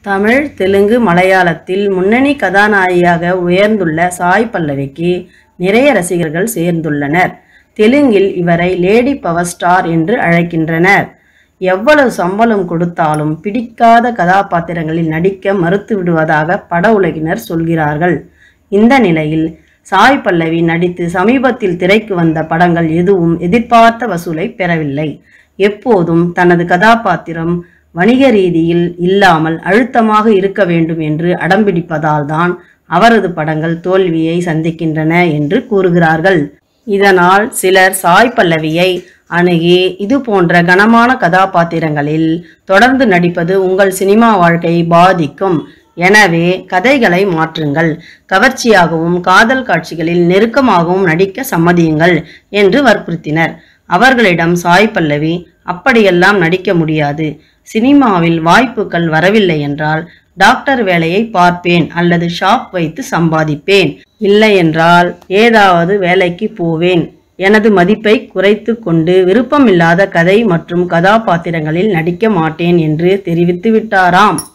தமிழ் தெலுங்கு மலையாளத்தில் முன்னணி கதாநாயகியாக உயர்ந்துள்ள சாய் பல்லவிக்கு நிறைய ரசிகர்கள் சேர்ந்துள்ளனர் தெலுங்கில் இவரை லேடி பவர் ஸ்டார் என்று அழைக்கின்றனர் எவ்வளவு சம்பளம் கொடுத்தாலும் பிடிக்காத கதாபாத்திரங்களில் நடிக்க மறுத்து விடுவதாக பட உலகினர் சொல்கிறார்கள் இந்த நிலையில் சாய் பல்லவி நடித்து சமீபத்தில் திரைக்கு வந்த படங்கள் எதுவும் எதிர்பார்த்த வசூலை பெறவில்லை எப்போதும் தனது கதாபாத்திரம் வணிக ரீதியில் இல்லாமல் அழுத்தமாக இருக்க வேண்டும் என்று அடம்பிடிப்பதால் தான் அவரது படங்கள் தோல்வியை சந்திக்கின்றன என்று கூறுகிறார்கள் இதனால் சிலர் சாய் பல்லவியை அணுகி இது போன்ற கனமான கதாபாத்திரங்களில் தொடர்ந்து நடிப்பது உங்கள் சினிமா வாழ்க்கையை பாதிக்கும் எனவே கதைகளை மாற்றுங்கள் கவர்ச்சியாகவும் காதல் காட்சிகளில் நெருக்கமாகவும் நடிக்க சம்மதியுங்கள் என்று வற்புறுத்தினர் அவர்களிடம் சாய் பல்லவி அப்படியெல்லாம் நடிக்க முடியாது சினிமாவில் வாய்ப்புகள் வரவில்லை என்றால் டாக்டர் வேலையை பார்ப்பேன் அல்லது ஷாப் வைத்து சம்பாதிப்பேன் இல்லை என்றால் ஏதாவது வேலைக்கு போவேன் எனது மதிப்பை குறைத்து கொண்டு விருப்பமில்லாத கதை மற்றும் கதாபாத்திரங்களில் நடிக்க மாட்டேன் என்று தெரிவித்து விட்டாராம்